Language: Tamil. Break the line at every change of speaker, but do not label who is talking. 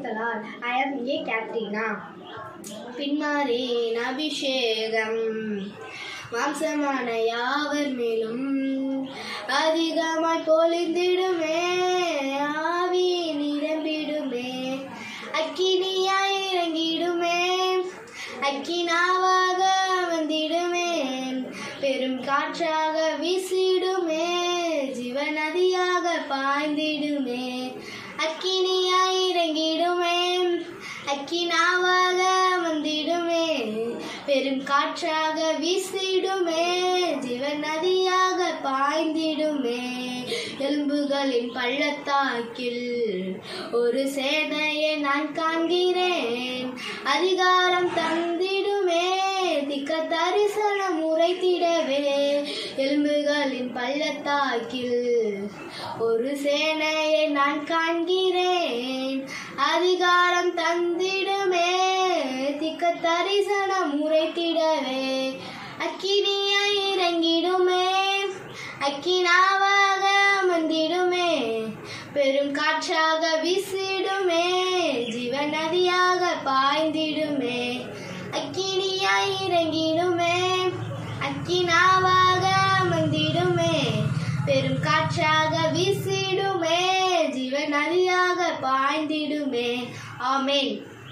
தலால் ஐ ஆம் ஏ கேத்ரீனா பின்மாறேன் அபிஷேகம் மாம்சமான யாவர் மேலும் அதிகமாய் பொழிந்திடுமே ஆவி நிரம்பிடுமே அக்கினியாய் இறங்கிடுமே அக்கினாவாக வந்திடுமே பெரும் காற்றாக வீசிடுமே ஜீவநதியாக பாய்ந்திடுமே அக்கினியாய் இறங்கிடுமே அக்கினாவாக வந்திடுமே பெரும் காற்றாக வீசிடுமே ஜீவன் நதியாக பாய்ந்திடுமே எலும்புகளின் பள்ளத்தாக்கில் ஒரு சேனையை நான் காண்கிறேன் அதிகாரம் தந்திடுமே திக்க தரிசனம் உரைத்திடவே எலும்புகளின் பள்ளத்தாக்கில் ஒரு சேனையை நான் காண்கிறேன் அதிகாரம் தந்திடுமே திக்க தரிசனம் உரைத்திடவே அக்கினியாய் இறங்கிடுமே அக்கினாவாக வந்திடுமே பெரும் காற்றாக வீசிடுமே ஜீவ நதியாக பாய்ந்திடுமே அக்கினியாய் இறங்கிடுமே அக்கினாவாக வந்திடுமே பெரும் காற்றாக வீசிடுமே ஜீவ நதியாக பாய்ந்திடுமே ஆமென்